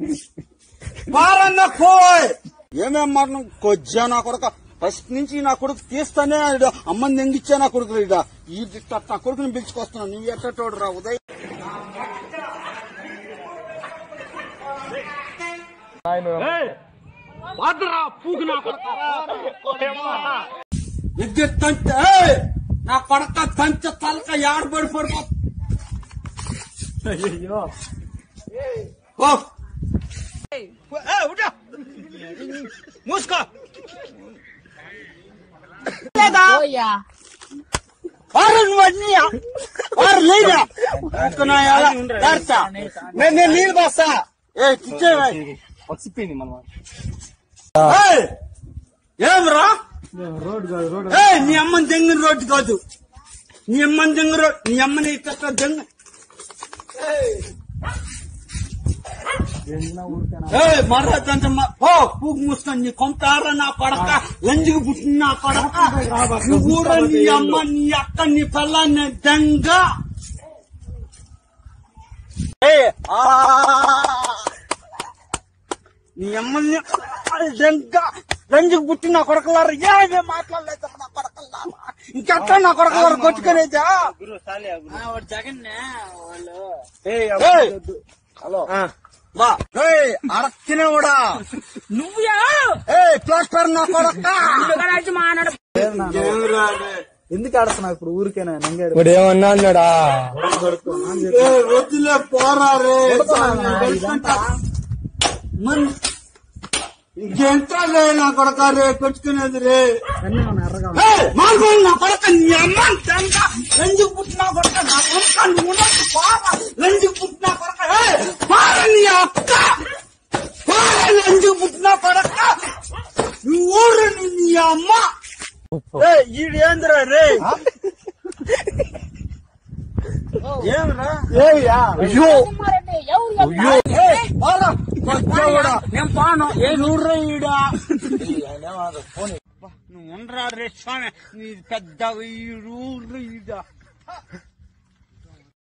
పారన్న పోయ్ ఏమేం మాట కొజ్జా నా కొడుక ఫస్ట్ నుంచి నా కొడుకు తీస్తానే ఈడ అమ్మని ఎంగిచ్చా నా కొడుకు ఇడ ఈ దిట్ట నా కొడుకుని పిలుచుకొస్తున్నాను నువ్వు ఎట్టోడు రా ఉదయ్ విద్యుత్ తంచ ఏయ్! నా కొడక తంచ తలక యాడబడి పడిపో ఓ మూసుకో లేదా వారు నువ్వన్నీ వారు లేదా ఒక్కనా ఎలా దార్చా నేను నేను నీళ్ళు పోస్తా ఏ కిచ్చేవా వచ్చిపోయింది మనం ఏమ్రా రోడ్ కాదు రోడ్ ఏ నీ అమ్మని దెంగిన రోడ్డు కాదు నీ అమ్మని దెంగిన రోడ్డు నీ అమ్మని ఇట్లా దెంగ ఏ మర్రదంత ఓ పూగు మూసుకొని నీ కొంటారా నా కొడక లంజికి పుట్టిన నా కొడక నువ్వు కూడా నీ అమ్మ నీ అక్క నీ పిల్లాన్ని దెంగ ఏ ఆ నీ అమ్మని దెంగ లంజికి పుట్టిన నా కొడకలారు ఏమే మాట్లాడలేదు నా కొడకల్లారా ఇంకెట్లా నా కొడకలారు కొట్టుకునేదా ఏయ్! హలో బా ఏయ్ అరక్కినే కూడా నువ్వా ఏ ప్లాస్టర్ నా కొడక ఎందుకు ఆడుతున్నావు ఇప్పుడు ఊరికేనా నంగాడు ఇప్పుడు ఏమన్నా అన్నాడా ఏ వద్దులే పోరా రే మన ఇంకెంత రే నా కొడక రే కొట్టుకునేది రే అన్నీ మన ఎర్రగా ఏ మార్గోలు నా కొడక నీ అమ్మ తంట లంజుకు పుట్టిన కొడక నా కొడక నువ్వు ఉన్నట్టు పోరా లంజుకు పుట్టిన కొడక ఏ పార నీ అక్క పార లంజుకు పుట్టిన కొడక నువ్వు ఊరు నీ నీ అమ్మ ఏ ఈడు ఏందిరా రే ఏమిరా ఏయ్యా అయ్యో అయ్యో ఏ పోరా కొచ్చోడా నేను పాను ఏ నూర్రా ఈడా నువ్వు ఉండరా రే స్వామి నీ పెద్ద ఈడు ఈడ